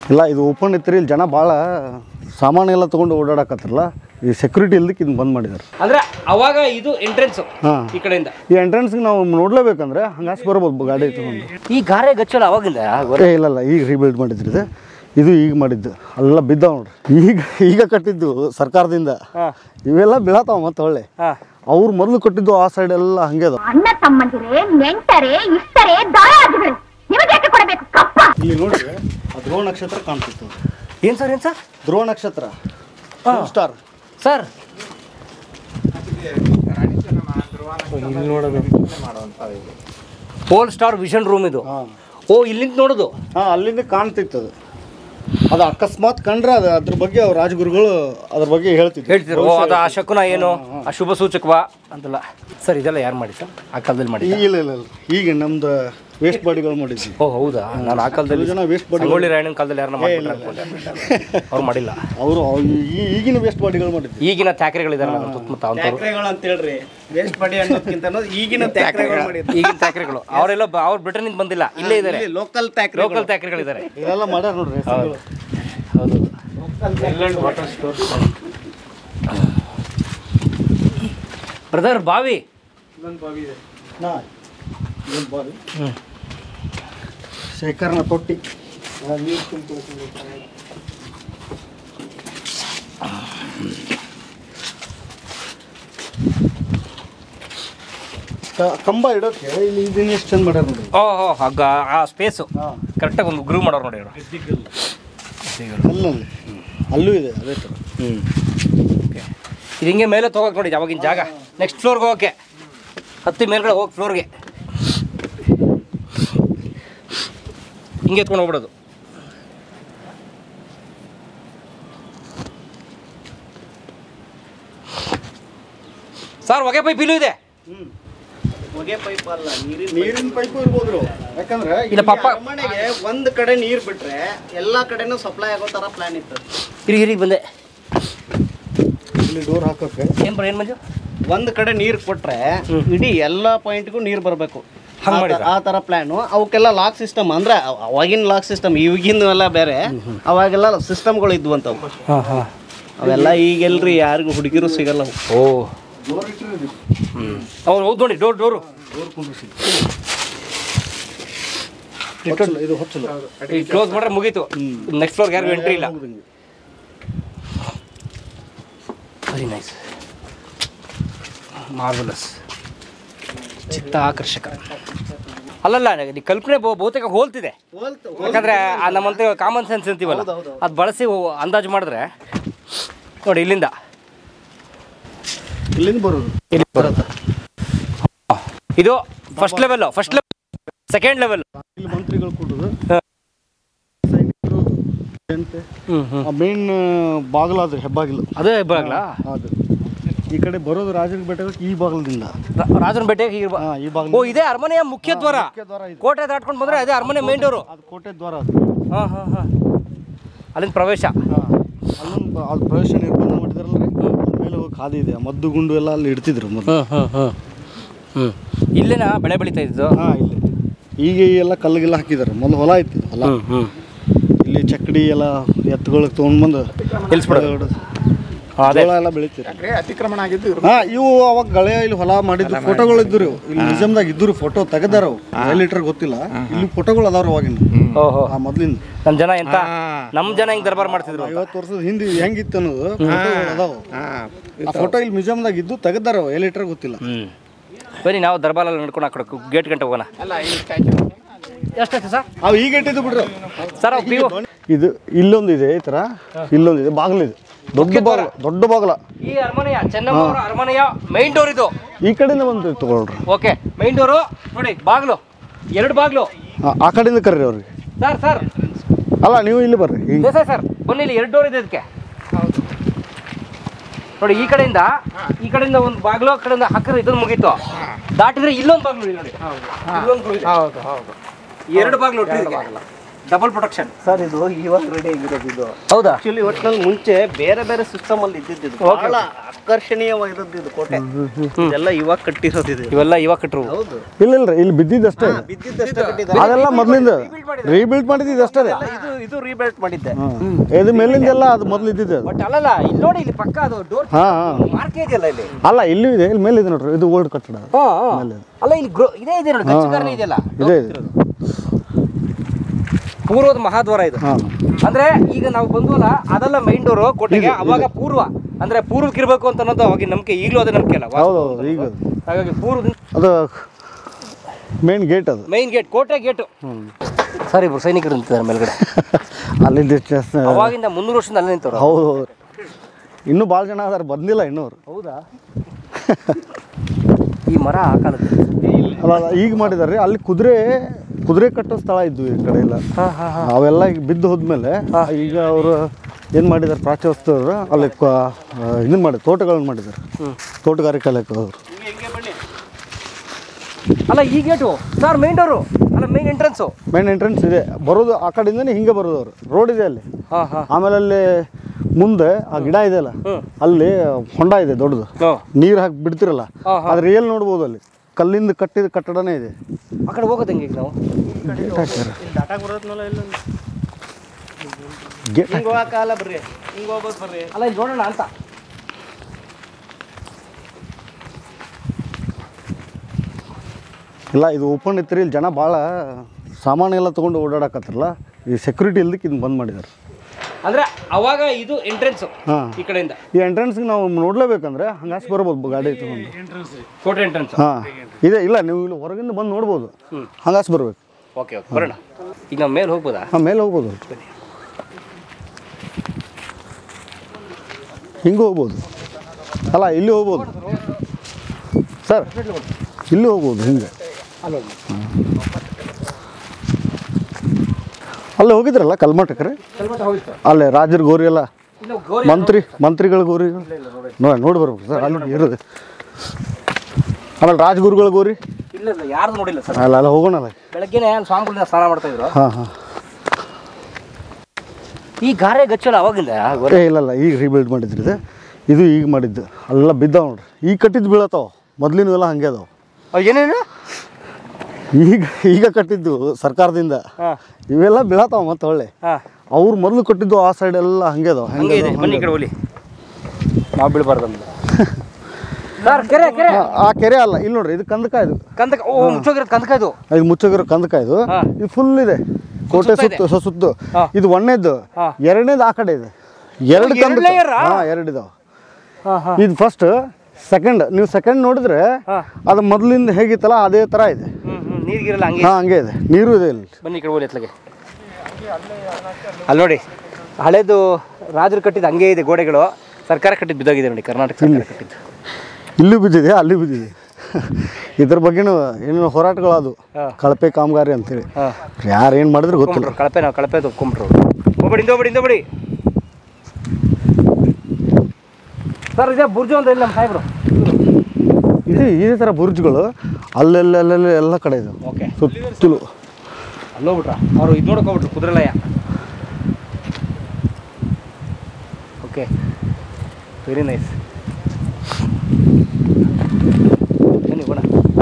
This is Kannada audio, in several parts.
ಇಲ್ಲ ಇದು ಓಪನ್ ಇತ್ತು ಇಲ್ಲಿ ಜನ ಭಾಳ ಸಾಮಾನು ಎಲ್ಲ ತೊಗೊಂಡು ಓಡಾಡಕತ್ತಾರಲ್ಲ ಈ ಸೆಕ್ಯೂರಿಟಿ ಇಲ್ದಕ್ಕೆ ಇದನ್ನ ಬಂದ್ ಮಾಡಿದ್ದಾರೆ ಅಂದ್ರೆ ಅವಾಗ ಇದು ಎಂಟ್ರೆನ್ಸ್ ಹಾಂ ಈ ಕಡೆಯಿಂದ ಈ ಎಂಟ್ರೆನ್ಸ್ಗೆ ನಾವು ನೋಡ್ಲೇಬೇಕಂದ್ರೆ ಹಂಗಾಸ್ ಬರ್ಬೋದು ಗಾಡಿ ತೊಗೊಂಡು ಈ ಗಾರೆ ಗಚ್ಚಲ ಅವಾಗಿಂದ ಏ ಇಲ್ಲ ಇಲ್ಲ ಈಗ ರೀಬಿಲ್ಡ್ ಮಾಡಿದ್ರಿ ಇದು ಇದು ಈಗ ಮಾಡಿದ್ದು ಅಲ್ಲ ಬಿದ್ದಾವ ನೋಡ್ರಿ ಈಗ ಈಗ ಕಟ್ಟಿದ್ದು ಸರ್ಕಾರದಿಂದ ಇವೆಲ್ಲ ಬೀಳತಾವ ಮತ್ತೆ ಒಳ್ಳೆ ಅವ್ರು ಮೊದಲು ಕಟ್ಟಿದ್ದು ಆ ಸೈಡ್ ಎಲ್ಲ ಹಂಗೆ ಅದಾವ ಅಣ್ಣ ತಮ್ಮಂದಿರೇ ನೆಂಟರೇ ಇಷ್ಟರೇ ದಾಯಾದಿಗಳು ನಿಮಗೆ ಕೊಡಬೇಕು ಕಪ್ಪ ಇಲ್ಲಿ ನೋಡ್ರಿ ಆ ಧ್ರುವ ನಕ್ಷತ್ರ ಕಾಣ್ತಿತ್ತು ಏನ್ ಸರ್ ಏನ್ ಸರ್ ಧ್ರುವ ನಕ್ಷತ್ರ star sir pole star vision room ಇದು ಹಾಂ ಓ ಇಲ್ಲಿಂದ ನೋಡೋದು ಹಾಂ ಅಲ್ಲಿಂದ ಕಾಣ್ತಿತ್ತು ಅದು ಅದು ಅಕಸ್ಮಾತ್ ಕಂಡ್ರೆ ಅದು ಅದ್ರ ಬಗ್ಗೆ ಅವ್ರ ರಾಜಗುರುಗಳು ಅದ್ರ ಬಗ್ಗೆ ಹೇಳ್ತಿದ್ರು ಹೇಳ್ತಿದ್ರು ಓ ಅದು ಆ ಶಕುನ ಏನು ಆ ಶುಭ ಸೂಚಕವಾ ಅಂತಲ್ಲ ಸರ್ ಇದೆಲ್ಲ ಯಾರು ಮಾಡಿ ಸರ್ ಆ ಕಾಲದಲ್ಲಿ ಮಾಡಿ ಈಗ ಇಲ್ಲ ಇಲ್ಲ ಇಲ್ಲ ಈಗ ನಮ್ದು ವೇಸ್ಟ್ ಬಾಡಿಗಳು ಮಾಡಿದ್ವಿ ಓ ಹೌದಾ ನಾನು ಆ ಕಾಲದಲ್ಲಿ ಜನ ವೇಸ್ಟ್ ಬಾಡಿ ಸಂಗೊಳ್ಳಿ ರಾಯಣ್ಣನ ಕಾಲದಲ್ಲಿ ಯಾರನ್ನ ಮಾಡಿಬಿಟ್ರೆ ಅನ್ಕೊಂಡೆ ಅವ್ರು ಮಾಡಿಲ್ಲ ಅವರು ಈಗಿನ ವೇಸ್ಟ್ ಬಾಡಿಗಳು ಮಾಡಿದ್ವಿ ಈಗಿನ ತ್ಯಾಕ್ರೆಗಳಿದ್ದಾರೆ ನನ್ನ ಸುತ್ತಮುತ್ತ ಅಂತವ್ರು ಅಂತ ಹೇಳ್ರಿ ವೇಸ್ಟ್ ಬಡಿ ಅನ್ನೋದಕ್ಕಿಂತ ಈಗಿನ ತ್ಯಾಕ್ರೆಗಳು ಮಾಡಿದ್ದು ಈಗಿನ ತ್ಯಾಕ್ರೆಗಳು ಅವರೆಲ್ಲ ಬ- ಅವ್ರು ಬ್ರಿಟನ್ನಿಂದ ಬಂದಿಲ್ಲ ಇಲ್ಲೇ ಇದ್ದಾರೆ ಲೋಕಲ್ ತ್ಯಾಕ್ರೆ ಲೋಕಲ್ ತ್ಯಾಕ್ರೆಗಳಿದ್ದಾರೆ ಇದೆಲ್ಲ ಮಾಡ್ಯಾರ ನೋಡ್ರಿ ಹೆಸರುಗಳು. ಹೌದು ಬ್ರದರ್ ಬಾವಿ ನಾ ಇದೊಂದ್ ಬಾವಿ ಶೇಖರ್ನ ತೊಟ್ಟಿ ಆ, ನೀರ್ ತುಂಬ್ಕೊಳಕ್ಕೆ ಕ- ಕಂಬ ಇಡೋಕೆ ಇಲ್ಲಿ ಇದನ್ನ ಎಷ್ಟು ಚಂದ ಮಾಡ್ಯಾರ ನೋಡ್ರಿ ಓ ಹೋ ಹಗ್ಗ ಆ ಸ್ಪೇಸು ಹಾಂ ಕರೆಕ್ಟಾಗಿ ಒಂದು ಗ್ರೂ ಮಾಡೋರು ನೋಡಿ ಅವರು ಅಲ್ಲಲ್ಲಿ ಅಲ್ಲೂ ಇದೆ ಅದೇ ಥರ ಹ್ಞೂ ಓಕೆ ಇದು ಹಿಂಗೆ ಮೇಲೆ ತೊಗೋಕೆ ನೋಡಿ ಅವಾಗಿನ ಜಾಗ ನೆಕ್ಸ್ಟ್ ಫ್ಲೋರ್ಗೆ ಹೋಗೋಕ್ಕೆ ಹತ್ತಿ ಮೇಲ್ಗಡೆ ಹೋಗಿ ಫ್ಲೋರ್ಗೆ ಹಿಂಗೆ ಎತ್ಕೊಂಡು ಹೋಗ್ಬಿಡೋದು ಸರ್ ಹೊಗೆ ಪೈಪ್ ಇಲ್ಲೂ ಇದೆ ಹೊಗೆ ಪೈಪ್ ಅಲ್ಲ ನೀರಿನ ನೀರಿನ ಪೈಪು ಇರ್ಬೋದು ಯಾಕಂದ್ರೆ ಇಲ್ಲ ಪಾಪ ಮನೆಗೆ ಒಂದ್ ಕಡೆ ನೀರ್ ಬಿಟ್ರೆ ಎಲ್ಲಾ ಕಡೆನೂ ಸಪ್ಲೈ ಆಗೋ ತರ ಪ್ಲಾನ್ ಇತ್ತು ಇರಿ ಇರಿಗೆ ಬಂದೆ ಇಲ್ಲಿ ಡೋರ್ ಹಾಕೋಕೆ ಏನು ಬರ ಏನು ಮಂಜು ಒಂದ್ ಕಡೆ ನೀರ್ ಕೊಟ್ರೆ ಇಡೀ ಎಲ್ಲಾ ಪಾಯಿಂಟ್ಗೂ ನೀರ್ ಬರಬೇಕು ಹಂಗ್ ಮಾಡಿದ್ರಾ? ಆ ತರ ಪ್ಲಾನು ಅವಕ್ಕೆಲ್ಲ ಲಾಕ್ ಸಿಸ್ಟಮ್ ಅಂದ್ರೆ ಅವ- ಅವಾಗಿನ ಲಾಕ್ ಸಿಸ್ಟಮ್ ಈಗಿನ ಎಲ್ಲ ಬೇರೆ ಅವಾಗೆಲ್ಲ ಸಿಸ್ಟಮ್ಗಳು ಇದ್ವಂತವು ಹಾಂ ಹಾಂ ಅವೆಲ್ಲ ಈಗೆಲ್ರಿ ಯಾರಿಗೂ ಹುಡುಗಿರು ಸಿಗಲ್ಲ ಅವು. ಓ ಡೋರ್ ಇಟ್ಟಿರೋದು ಹ್ಞೂ ಅವ್ರು ಹೌದು ನೋಡಿ ಡೋರ್ ಡೋರು ಡೋರ್ ಕುಂಡ್ರಿಸಿ ಹೊಚ್ಚಲು, ಇದು ಹೊಚ್ಚಲು ಈಗ ಕ್ಲೋಸ್ ಮಾಡ್ರೆ ಮುಗೀತು ನೆಕ್ಸ್ಟ್ ಫ್ಲೋರ್ಗೆ ಯಾರಿಗೂ ಎಂಟ್ರಿ ಇಲ್ಲ ಹೋಗುದಂಗೆ. ವೆರಿ ನೈಸ್ ಮಾರ್ವಲಸ್ ಚಿತ್ತ ಆಕರ್ಷಕ ಅಲ್ಲಲ್ಲ ಈ ಕಲ್ಪನೆ ಬಹು- ಬಹುತೇಕ ಹೋಲ್ತಿದೆ ಯಾಕಂದ್ರೆ ಆ ನಮ್ಮಂತ ಕಾಮನ್ ಸೆನ್ಸ್ ಅಂತೀವಲ್ಲ ಅದು ಬಳಸಿ ಹೋ- ಅಂದಾಜು ಮಾಡಿದ್ರೆ ನೋಡಿ ಇಲ್ಲಿಂದ ಇಲ್ಲಿಂದ ಬರೋದು ಇಲ್ಲಿ ಬರುತ್ತೆ ಇದು first level first level second level ಇಲ್ಲಿ ಮಂತ್ರಿಗಳು ಕೊಡೋದು ಹಾ. ಸೈನಿಕರು ಜನತೆ ಹ್ಞೂ ಹ್ಞೂ ಆ ಮೇನ್ ಬಾಗಿಲಾದ್ರಿ ಹೆಬ್ಬಾಗಿಲು ಅದೇ ಬಾಗ್ಲಾ ಅದು ಈ ಕಡೆ ಬರೋದು ರಾಜರ ಬೆಟ್ಟಕ್ಕೆ ಈ ಬಾಗಿಲದಿಂದ ರಾಜನ ಬೇಟೆ ಹೀಗೆ ಬ- ಹಾ ಈ ಓ ಬಾಗಿಲು ಇದೇ ಅರಮನೆಯ ಮುಖ್ಯ ದ್ವಾರ ಮುಖ್ಯ ದ್ವಾರ ಇದು ಕೋಟೆ ದಾಟ್ಕೊಂಡು ಬಂದ್ರೆ ಅದೇ ಅರಮನೆ ಮೇನ್ ಡೋರು ಅದು ಕೋಟೆ ದ್ವಾರ ಅದು ಹಾಂ ಹಾಂ ಹಾಂ ಅಲ್ಲಿಂದ ಪ್ರವೇಶ ಹಾ ಅಲ್ಲೊಂದು ಅದು ಪ್ರವೇಶ ನಿರ್ಬಂಧ ಮಾಡಿದಾರಲ್ರಿ ಅದ್ರ ಮೇಲೆ ಹೋಗಿ ಖಾದಿ ಇದೆ ಮದ್ದು ಗುಂಡು ಎಲ್ಲ ಅಲ್ಲಿ ಇಡ್ತಿದ್ರು ಮೊದಲು ಹ್ಞೂ ಹ್ಞೂ ಹ್ಞೂ ಹ್ಞೂ ಇಲ್ಲೇನಾ ಬೆಳೆ ಬೆಳೀತಾ ಇದ್ದು ಹಾ ಇಲ್ಲಿ ಈಗ ಎಲ್ಲ ಕಲ್ಲಿಗೆಲ್ಲ ಹಾಕಿದ್ದಾರೆ ಮೊದಲು ಹೊಲ ಇತ್ತು ಇದು ಹೊಲ ಹ್ಞೂ ಇಲ್ಲಿ ಚಕ್ಕಡಿ ಎಲ್ಲ ಎತ್ತುಗಳಿಗೆ ತೊಗೊಂಡ್ಬಂದು ನಿಲ್ಸ್ಬಿಡೋದು. ಅದೇ ಜೋಳ ಎಲ್ಲ ಬೆಳಿತೀರಿ ಅತಿಕ್ರಮಣ ಆಗಿದ್ದು ಹಾ ಇವು ಅವಾಗ ಗಳೆ ಇಲ್ಲಿ ಹೊಲ ಮಾಡಿದ್ದು ಫೋಟೋಗಳು ಇದ್ರು ಇಲ್ಲಿ ಮ್ಯೂಸಿಯಮ್ದಾಗ ಇದ್ರು ಫೋಟೋ ತೆಗೆದಾರ ಅವು ಲೀಟರ್ ಗೊತ್ತಿಲ್ಲ ಇಲ್ಲಿ ಫೋಟೋಗಳು ಅದಾವ್ರಿ ಅವಾಗಿನ ಓಹೋ ಆ ಮೊದ್ಲಿಂದ ನಮ್ಮ ಜನ ಎಂತ ನಮ್ಮ ಜನ ಹಿಂಗೆ ದರ್ಬಾರ್ ಮಾಡ್ತಿದ್ರು ಐವತ್ತು ವರ್ಷದ ಹಿಂದೆ ಹೆಂಗಿತ್ತು ಅನ್ನೋದು ಫೋಟೋಗಳು ಅದಾವು ಆ ಫೋಟೋ ಇಲ್ಲಿ ಮ್ಯೂಸಿಯಮ್ದಾಗ ಇದ್ದು ತೆಗೆದಾರ ಅವು ಲೀಟರ್ ಗೊತ್ತಿಲ್ಲ ಹ್ಞೂ ಬನ್ನಿ ನಾವು ದರ್ಬಾರಲ್ಲಿ ನಡ್ಕೊಂಡು ಆ ಕಡೆ ಗೇಟ್ ಗಂಟೆ ಹೋಗೋಣ ಎಷ್ಟಾಯ್ತು ಸರ್ ಅವು ಈಗ ಇಟ್ಟಿದ್ದು ಬಿಡ್ರಿ ಸರ್ ಅವು ಪಿ ಇದು ಇಲ್ಲೊಂದು ಇದೆ ಈ ಥರ ಇಲ್ಲೊಂದಿದೆ ಬಾಗಿಲಿದೆ ದೊಡ್ಡ ಬಾಗಿಲ ದೊಡ್ಡ ಬಾಗಿಲ ಈ ಅರಮನೆಯ ಚೆನ್ನಮ್ಮ ಅವರ ಅರಮನೆಯ ಮೈನ್ ಡೋರ್ ಇದು ಈ ಕಡೆಯಿಂದ ಬಂದು ತಗೊಳ್ರಿ ಓಕೆ ಮೈನ್ ಡೋರು ನೋಡಿ ಬಾಗ್ಲು ಎರಡು ಬಾಗ್ಲು ಆ, ಆ ಕಡೆಯಿಂದ ಕರ್ರಿ ಅವ್ರಿಗೆ ಸರ್ ಸರ್ ಅಲ್ಲ ನೀವು ಇಲ್ಲಿ ಬರ್ರಿ ಹಿಂಗೆ ದೇಸಾಯಿ ಸರ್ ಬನ್ನಿ ಇಲ್ಲಿ ಎರಡು ಡೋರ್ ಇದೆ ಇದಕ್ಕೆ ನೋಡಿ ಈ ಕಡೆಯಿಂದ ಈ ಕಡೆಯಿಂದ ಒಂದು ಬಾಗ್ಲು ಆ ಕಡೆಯಿಂದ ಹಾಕಿದ್ರೆ ಇದನ್ನು ಮುಗೀತು ದಾಟಿದ್ರೆ ಇಲ್ಲೊಂದು ಬಾಗ್ಲು ಇದೆ ನೋಡಿ ಇಲ್ಲೊಂದು ಬಾಗ್ಲು ಇದೆ. ಹೌದು ಹೌದು ಎರಡು ಬಾಗ್ಲು ಒಟ್ಟು ಇದಕ್ಕೆ. ಡಬಲ್ ಪ್ರೊಟೆಕ್ಷನ್ ಸರ್ ಇದು ಇವಾಗ ರೆಡಿ ಆಗಿರೋದು ಇದು ಹೌದಾ ಆಕ್ಚುಲಿ ಒಟ್ಟಿನಲ್ಲಿ ಮುಂಚೆ ಬೇರೆ ಬೇರೆ ಸಿಸ್ಟಮ್ ಅಲ್ಲಿ ಇದ್ದಿದ್ದು ಇದು. ಬಹಳ ಆಕರ್ಷಣೀಯವಾಗಿರೋದು ಇದು ಕೋಟೆ ಇದೆಲ್ಲ ಇವಾಗ ಕಟ್ಟಿರೋದು ಇದು ಇವೆಲ್ಲ ಇವಾಗ ಕಟ್ರು ಹೌದು ಇಲ್ಲ ಇಲ್ಲ ಇಲ್ಲಿ ಬಿದ್ದಿದ್ದಷ್ಟೇ ಇದು. ಬಿದ್ದಿದ್ದಷ್ಟೇ ಕಟ್ಟಿದ್ದಾರೆ ಅದೆಲ್ಲ ಮೊದಲಿಂದ ರೀಬಿಲ್ಡ್ ಮಾಡಿದ್ದು ಅಷ್ಟೇ ಅದು. ಇದು ಇದು ರೀಬೆಲ್ಟ್ ಮಾಡಿದ್ದೆ ಹ್ಮ್. ಇದು ಮೇಲಿಂದೆಲ್ಲ ಅದು ಮೊದಲು ಇದ್ದಿದ್ದು ಅದು ಬಟ್ ಅಲ್ಲಲ್ಲ ಇಲ್ಲಿ ನೋಡಿ ಇಲ್ಲಿ ಪಕ್ಕ ಅದು ಡೋರ್ ಹಾಂ ಹಾಂ ಮಾರ್ಕೆ ಇದೆಯಲ್ಲ ಇಲ್ಲಿ ಅಲ್ಲ ಇಲ್ಲೂ ಇದೆ ಇಲ್ಲಿ ಮೇಲೆ ಇದೆ ನೋಡ್ರಿ ಇದು ಓಲ್ಡ್ ಕಟ್ಟಡ ಹಾ ಅಲ್ಲ ಇಲ್ಲಿ ಗ್ರೋ ಇದೇ ಇದೆ ನೋಡಿ ಗಚ್ಚಗಾರನೇ ಇದೆಯಲ್ಲ ಇದೆ ಇದೆ ಪೂರ್ವದ ಮಹಾದ್ವಾರ ಇದು ಹಾಂ ಅಂದ್ರೆ ಈಗ ನಾವು ಬಂದ್ವಲ್ಲ ಅದೆಲ್ಲ ಮೈನ್ ಡೋರು ಕೋಟೆಗೆ ಅವಾಗ ಪೂರ್ವ ಅಂದ್ರೆ ಪೂರ್ವಕ್ಕೆ ಇರ್ಬೇಕು ಅಂತ ಅನ್ನೋದು ಅವಾಗಿನ ನಂಬಿಕೆ ಈಗಲೂ ಅದೇ ನಂಬಿಕೆ ಅಲ್ಲ ಹೌದು ಹೌದು ಈಗ ಅದು. ಹಾಗಾಗಿ ಪೂರ್ವದಿಂದ ಅದು ಮೇನ್ ಗೇಟ್ ಅದು ಮೈನ್ ಗೇಟ್ ಕೋಟೆ ಗೇಟು ಸರಿ ಇಬ್ರು ಸೈನಿಕರು ನಿಂತಿದ್ದಾರೆ ಮೇಲ್ಗಡೆ ಅಲ್ಲಿಂದ ಅವಾಗಿಂದ ಮುನ್ನೂರು ವರ್ಷದಿಂದ ಅಲ್ಲೇ ನಿಂತವ್ರು ಹೌದು ಹೌದು ಇನ್ನೂ ಭಾಳ ಜನ ಅದಾರ ಬಂದಿಲ್ಲ ಇನ್ನೂ ಅವ್ರು ಹೌದಾ ಈ ಮರ ಆ ಕಾಲದ್ದು ಅಲ್ಲ ಅಲ್ಲ ಈಗ ಮಾಡಿದಾರೆ ಅಲ್ಲಿ ಕುದುರೆ ಕುದುರೆ ಕಟ್ಟೋ ಸ್ಥಳ ಇದ್ವು ಈ ಕಡೆ ಎಲ್ಲ ಅವೆಲ್ಲ ಈಗ ಬಿದ್ದು ಹೋದ್ಮೇಲೆ ಈಗ ಅವರು ಏನು ಮಾಡಿದ್ದಾರೆ ಪ್ರಾಚ್ಯವಸ್ತವರು ಅಲ್ಲಿ ಇದನ್ನ ಮಾಡಿ ತೋಟಗಳನ್ನ ಮಾಡಿದ್ದಾರೆ ತೋಟಗಾರಿಕೆ ಇಲಾಖೆ ಅವರು ಅಲ್ಲ ಈ ಗೇಟು ಸರ್ ಮೈನ್ ಡೋರು ಅಲ್ಲ ಮೈನ್ ಎಂಟ್ರೆನ್ಸು ಮೇನ್ ಎಂಟ್ರೆನ್ಸ್ ಇದೆ ಬರೋದು ಆ ಕಡೆಯಿಂದನೇ ಹಿಂಗೆ ಬರೋದು ಅವರು ರೋಡ್ ಇದೆ ಅಲ್ಲಿ ಹಾಂ ಹಾಂ ಆಮೇಲೆ ಅಲ್ಲಿ ಮುಂದೆ ಆ ಗಿಡ ಇದೆಯಲ್ಲ ಅಲ್ಲಿ ಹೊಂಡ ಇದೆ ದೊಡ್ಡದು ಹಾಂ ನೀರು ಹಾಕಿ ಬಿಡ್ತಿರಲ್ಲ ಹಾ, ಅದು ರಿಯಲ್ ನೋಡ್ಬೋದು ಅಲ್ಲಿ ಕಲ್ಲಿಂದ ಕಟ್ಟಿದ ಕಟ್ಟಡನೇ ಇದೆ ಆ ಕಡೆ ಹೋಗೋದು ಹೆಂಗೆ ಈಗ ನಾವು ಗೇಟ್ ಹಾಕ್ಯಾರ ಡಾಟಾ ಬರೋದ್ನಲ್ಲ ಇಲ್ಲ ಗೇಟ್ ಹಿಂಗ ಹೋಗಕ್ಕಾಗಲ್ಲ ಬರ್ರಿ ಹಿಂಗ ಹೋಗ್ಬೋದು ಬರ್ರಿ ಅಲ್ಲ ಇಲ್ಲಿ ನೋಡೋಣ ಅಂತ ಇಲ್ಲ ಇದು ಓಪನ್ ಇತ್ತು ಇಲ್ಲಿ ಜನ ಭಾಳ ಸಾಮಾನು ಎಲ್ಲ ತೊಗೊಂಡು ಓಡಾಡಕತ್ತಾರಲ್ಲ ಈ ಸೆಕ್ಯೂರಿಟಿ ಇಲ್ದಕ್ಕೆ ಇದನ್ನ ಬಂದ್ ಮಾಡಿದ್ದಾರೆ ಅಂದ್ರೆ ಅವಾಗ ಇದು ಎಂಟ್ರೆನ್ಸು ಹಾಂ ಈ ಕಡೆಯಿಂದ ಈ ಎಂಟ್ರೆನ್ಸ್ಗೆ ನಾವು ನೋಡ್ಲೇಬೇಕಂದ್ರೆ ಹಂಗಾಸ್ ಬರ್ಬೋದು ಗಾಡಿ ತೊಗೊಂಡು ಕೋಟೆ ಎಂಟ್ರೆನ್ಸ್ ಹಾಂ ಇದೆ ಇಲ್ಲ ನೀವು ಇಲ್ಲಿ ಹೊರಗಿಂದ ಬಂದು ನೋಡ್ಬೋದು ಹಂಗಾಸ್ ಬರ್ಬೇಕು ಓಕೆ ಓಕೆ ಬರೋಣ ಈಗ ನಾವು ಮೇಲೆ ಹೋಗ್ಬೋದಾ ಹಾಂ ಮೇಲೆ ಹೋಗ್ಬೋದು ಹಿಂಗೆ ಹೋಗ್ಬೋದು ಅಲ್ಲ ಇಲ್ಲಿ ಹೋಗ್ಬೋದು ಸರ್ ಇಲ್ಲಿ ಹೋಗ್ಬೋದು ಹಿಂಗೆ ಅಲ್ಲೇ ಹೋಗಿದ್ರಲ್ಲ ಕಲ್ಮಠಕ್ರೆ ಹೋಗಿತ್ತು ಅಲ್ಲೇ ರಾಜರ ಗೋರಿ ಎಲ್ಲ ಇನ್ನು ಗೋರಿ ಮಂತ್ರಿ ಮಂತ್ರಿಗಳ ಗೋರಿ ನೋಡಿ ನೋಡಿ ಬರ್ಬೇಕು ಸರ್ ಅಲ್ಲಿ ನೋಡಿ ಇರೋದು ಆಮೇಲೆ ರಾಜಗುರುಗಳ ಗೋರಿ ಇಲ್ಲ ಇಲ್ಲ ಯಾರ್ದು ನೋಡಿಲ್ಲ ಸರ್ ಅಲ್ಲ ಅಲ್ಲ ಹೋಗೋಣಲ್ಲ ಬೆಳಗ್ಗೆನೆ ಸ್ವಾಮಿಗಳನ್ನ ಸ್ನಾನ ಮಾಡ್ತಾ ಇದ್ರು ಹಾಂ ಹಾಂ ಈ ಗಾರೆ ಗಚ್ಚಲ ಅವಾಗಿಂದ ಏ ಇಲ್ಲ ಇಲ್ಲ ಈಗ ರೀಬಿಲ್ಡ್ ಮಾಡಿದ್ರಿ ಇದು ಇದು ಈಗ ಮಾಡಿದ್ದು ಅಲ್ಲ ಬಿದ್ದಾವ ನೋಡ್ರಿ ಈಗ ಕಟ್ಟಿದ್ದು ಬೀಳತ್ತಾವ ಮೊದ್ಲಿನವೆಲ್ಲ ಹಂಗೆ ಅದಾವ ಏನೇನು ಈಗ ಈಗ ಕಟ್ಟಿದ್ದು ಸರ್ಕಾರದಿಂದ ಹಾಂ ಇವೆಲ್ಲ ಬೀಳತ್ತಾವ ಮತ್ತೆ ಒಳ್ಳೆ ಹಾಂ ಅವ್ರು ಮೊದಲು ಕಟ್ಟಿದ್ದು ಆ ಸೈಡ್ ಎಲ್ಲ ಹಂಗೆ ಅದಾವ ಹಂಗೆ ಇದೆ ಬನ್ನಿ ಈ ಕಡೆ ಹೋಲಿ ನಾವು ಬೀಳ್ಬಾರ್ದು ನಮ್ದು ಸರ್ ಕೆರೆ ಕೆರೆ ಆ ಕೆರೆ ಅಲ್ಲ ಇಲ್ಲಿ ನೋಡ್ರಿ ಇದು ಕಂದಕ ಇದು ಕಂದಕ ಓ ಮುಚ್ಚೋಗಿರೋದು ಕಂದಕ ಇದು ಇದು ಮುಚ್ಚೋಗಿರೋ ಕಂದಕ ಇದು ಹಾ. ಇದು ಫುಲ್ ಇದೆ ಕೋಟೆ ಸುತ್ತ ಇದೆ. ಸುತ್ತು ಸ- ಸುತ್ತು ಹಾ. ಇದು ಒಂದೇದ್ದು ಹಾ. ಎರಡನೇದು ಆ ಕಡೆ ಇದೆ ಎರಡು ಎರಡು ಕಂದಕ layer ಆ? ಹಾಂ ಎರಡು ಇದಾವ ಹಾಂ ಹಾಂ ಇದು ಫಸ್ಟ್ ಸೆಕೆಂಡ್ ನೀವು ಸೆಕೆಂಡ್ ನೋಡಿದ್ರೆ ಹಾ. ಅದು ಮೊದಲಿಂದ ಹೇಗಿತ್ತಲ್ಲ ಅದೇ ಥರ ಇದೆ ಹ್ಞೂ ಹ್ಞೂ ನೀರಿಗಿರಲ್ಲ ಹಂಗೆ ಹಾಂ ಹಂಗೆ ಇದೆ ನೀರು ಇದೆ ಇಲ್ಲಿ ಬನ್ನಿ ಈ ಕಡೆ ಹೋಲಿ ಎತ್ಲಗೆ ಅಲ್ಲಿ ನೋಡಿ ಹಳೇದು ರಾಜರು ಕಟ್ಟಿದ್ದು ಹಂಗೆ ಇದೆ ಗೋಡೆಗಳು ಸರ್ಕಾರ ಕಟ್ಟಿದ್ದು ಬಿದ್ದೋಗಿದೆ ನೋಡಿ ಕರ್ನಾಟಕ ಸರ್ಕಾರ ಕಟ್ಟಿದ್ದು ಇಲ್ಲೂ ಬಿದ್ದಿದೆ ಅಲ್ಲಿ ಬಿದ್ದಿದೆ ಇದ್ರ ಬಗ್ಗೆನೂ ಏನು ಹೋರಾಟಗಳು ಅದು ಹಾ. ಕಳಪೆ ಕಾಮಗಾರಿ ಅಂತೇಳಿ ಹಾಂ ಯಾರು ಏನು ಮಾಡಿದ್ರು ಗೊತ್ತಿಲ್ಲ ಒಪ್ಕೊಂಡ್ರು ಕಳಪೆ ನಾವು ಕಳಪೆ ಒಪ್ಕೊಂಡ್ರು ಹೋಗ್ಬಿಡಿ ಇಂದ ಹೋಗ್ಬಿಡಿ ಇಂದ ಹೋಗ್ಬಿಡಿ ಸರ್ ಇದೆ ಬುರ್ಜು ಅಂತ ಇಲ್ಲ ನಮ್ಮ ಸಾಹೇಬ್ರು ಇದು ಇದೇ ಥರ ಬುರ್ಜ್ಗಳು ಅಲ್ಲೆಲ್ಲ ಅಲ್ಲೆಲ್ಲ ಎಲ್ಲ ಕಡೆ ಇದೆ ಓಕೆ ಸುತ್ತಲೂ ಅಲ್ಲೋಗ್ಬಿಟ್ರ ಅವರು ಇದು ನೋಡಕ್ ಹೋಗ್ಬಿಟ್ರು ಕುದುರೆಲಯ ಓಕೆ ವೆರಿ ನೈಸ್ ಬನ್ನಿ ಹೋಗೋಣ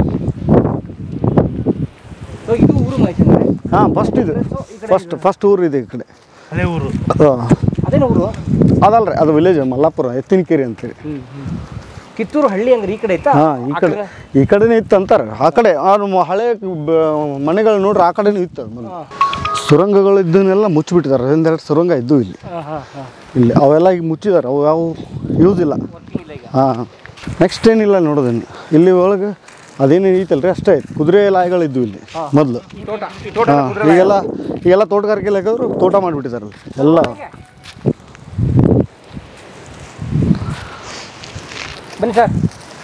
ಸೊ ಇದು ಊರು ಮೈಸೂರು ಹಾಂ ಫಸ್ಟ್ ಇದು ಫಸ್ಟ್ ಫಸ್ಟ್ ಊರು ಇದೆ ಈ ಕಡೆ ಅದೇ ಊರು ಹಾಂ ಅದೇನು ಊರು ಅದಲ್ರಿ ಅದು ವಿಲೇಜ್ ಮಲ್ಲಾಪುರ ಎತ್ತಿನಕೆರೆ ಅಂತೇಳಿ ಕಿತ್ತೂರು ಹಳ್ಳಿ ಹಂಗ್ರೆ ಈ ಕಡೆ ಐತಾ ಹಾಂ ಈ ಆ ಕಡೆ ಈ ಕಡೆನೇ ಇತ್ತು ಅಂತಾರೆ ಆ ಕಡೆ ಆ ನಮ್ಮ ಹಳೆ ಬ- ಮನೆಗಳು ನೋಡ್ರಿ ಆ ಕಡೆನೂ ಇತ್ತು ಅದು ಮೊದ್ಲು. ಸುರಂಗಗಳು ಇದ್ದನ್ನೆಲ್ಲ ಮುಚ್ಚಿಬಿಟ್ಟಿದ್ದಾರೆ ಒಂದೆರಡು ಸುರಂಗ ಇದ್ದು ಇಲ್ಲಿ ಹಾಂ ಹಾಂ ಹಾಂ ಇಲ್ಲಿ ಅವೆಲ್ಲ ಈಗ ಮುಚ್ಚಿದ್ದಾರೆ ಅವು ಯಾವ ಯೂಸ್ ಇಲ್ಲ ವರ್ಕಿಂಗ್ ಇಲ್ಲ ಈಗ ಹಾಂ ನೆಕ್ಸ್ಟ್ ಏನಿಲ್ಲ ನೋಡೋದೇನು ಇಲ್ಲಿ ಒಳಗೆ ಅದೇನು ಐತಲ್ರಿ ಅಷ್ಟೇ ಐತೆ ಕುದುರೆ ಲಾಯಗಳು ಇದ್ವು ಇಲ್ಲಿ ಮೊದಲು ಈ ತೋಟ ಈ ತೋಟ ಹಾಂ ಈಗೆಲ್ಲ ಈಗೆಲ್ಲ ತೋಟಗಾರಿಕೆ ಇಲಾಖೆಯವರು ತೋಟ ಮಾಡಿಬಿಟ್ಟಿದ್ದಾರಲ್ಲ ಎಲ್ಲ ಬನ್ನಿ ಸರ್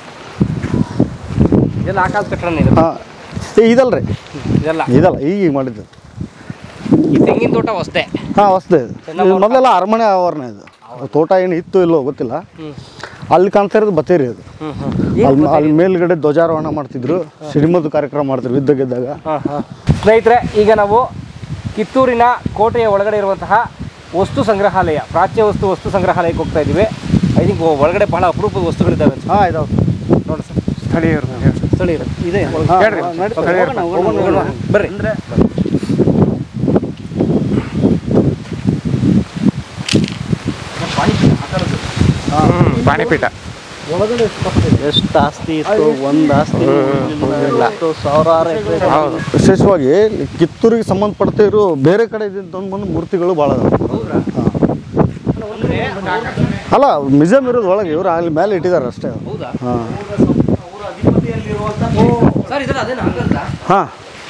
ಇದೆಲ್ಲ ಆ ಕಾಲದ ಕಟ್ಟಡ ಇದು ಹಾಂ ಇದಲ್ರಿ ಇದೆಲ್ಲ ಇದಲ್ಲ ಈಗ ಈಗ ಮಾಡಿದ್ದು ಈ ತೆಂಗಿನ ತೋಟ ಹೊಸ್ದೆ ಹಾಂ ಹೊಸ್ದೆ ಇದು ಇದು ಮೊದಲೆಲ್ಲ ಅರಮನೆ ಆವರಣ ಇದು ತೋಟ ಏನು ಇತ್ತು ಇಲ್ಲೋ ಗೊತ್ತಿಲ್ಲ ಅಲ್ಲಿ ಕಾಣ್ತಾ ಇರೋದು ಬತ್ತೇರಿ ಅದು ಹ್ಞೂ ಹ್ಞೂ ಅಲ್ಲಿ ಅಲ್ಲಿ ಮೇಲ್ಗಡೆ ಧ್ವಜಾರೋಹಣ ಮಾಡ್ತಿದ್ರು ಸಿಡಿಮದ್ದು ಕಾರ್ಯಕ್ರಮ ಮಾಡ್ತಿದ್ರು ಯುದ್ಧ ಗೆದ್ದಾಗ ಹಾಂ ಹಾಂ ಸ್ನೇಹಿತರೆ ಈಗ ನಾವು ಕಿತ್ತೂರಿನ ಕೋಟೆಯ ಒಳಗಡೆ ಇರುವಂತಹ ವಸ್ತು ಸಂಗ್ರಹಾಲಯ ಪ್ರಾಚ್ಯ ವಸ್ತು ವಸ್ತು ಸಂಗ್ರಹಾಲಯಕ್ಕೆ ಹೋಗ್ತಾ ಇದ್ದೀವಿ ಐ ಥಿಂಕ್ ಒಳಗಡೆ ಬಹಳ ಅಪರೂಪದ ವಸ್ತುಗಳಿದ್ದಾವೆ ಅನ್ಸುತ್ತೆ. ಹಾಂ ಇದಾವೆ ನೋಡಿ ಸರ್ ಸ್ಥಳೀಯರು ಸ್ಥಳೀಯರು ಇದೆ ಹೇಳ್ರಿ ಸ್ಥಳೀಯರು ಹೋಗೋಣ. ಬರ್ರಿ ಹ್ಮ್ ಪಾಣಿಪೀಠ ಎಷ್ಟು ಆಸ್ತಿ ಇತ್ತು ಒಂದು ಆಸ್ತಿ ಇತ್ತು ಸಾವಿರಾರು ಎಕರೆ ಹೌದು ವಿಶೇಷವಾಗಿ ಕಿತ್ತೂರಿಗೆ ಸಂಬಂಧಪಡ್ತಾ ಇರೋ ಬೇರೆ ಕಡೆ ತಂದು ಬಂದು ಮೂರ್ತಿಗಳು ಭಾಳ ಅದಾವೆ ಅಲ್ಲ ಮ್ಯೂಸಿಯಂ ಇರೋದು ಒಳಗೆ ಇವರು ಅಲ್ಲಿ ಮೇಲೆ ಇಟ್ಟಿದ್ದಾರೆ ಅಷ್ಟೇ ಹೌದಾ ಹಾಂ ಸರ್ ಇದೆಲ್ಲ ಅದೇನು ಹಂಗಲ್ಲ ಹಾಂ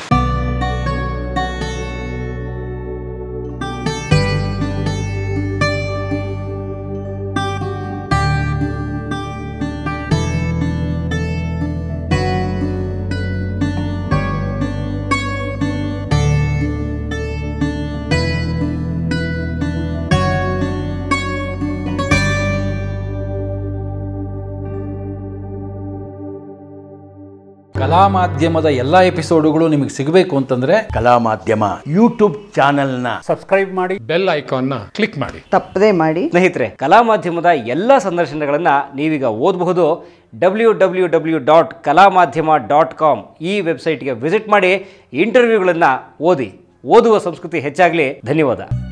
ಕಲಾ ಮಾಧ್ಯಮದ ಎಲ್ಲ ಎಪಿಸೋಡುಗಳು ನಿಮಗೆ ಸಿಗಬೇಕು ಅಂತಂದ್ರೆ ಕಲಾ ಮಾಧ್ಯಮ ಯೂಟ್ಯೂಬ್ ಚಾನೆಲ್ನ ಬೆಲ್ ಐಕಾನ್ನ ಕ್ಲಿಕ್ ಮಾಡಿ ತಪ್ಪದೇ ಮಾಡಿ ಸ್ನೇಹಿತರೆ ಕಲಾ ಮಾಧ್ಯಮದ ಎಲ್ಲ ಸಂದರ್ಶನಗಳನ್ನು ನೀವೀಗ ಓದಬಹುದು ಡಬ್ಲ್ಯೂ ಡಬ್ಲ್ಯೂ ಡಬ್ಲ್ಯೂ ಡಾಟ್ ಕಲಾ ಮಾಧ್ಯಮ ಡಾಟ್ ಕಾಮ್ ಈ ವೆಬ್ಸೈಟ್ಗೆ ವಿಸಿಟ್ ಮಾಡಿ ಇಂಟರ್ವ್ಯೂಗಳನ್ನು ಓದಿ ಓದುವ ಸಂಸ್ಕೃತಿ ಹೆಚ್ಚಾಗಲಿ ಧನ್ಯವಾದ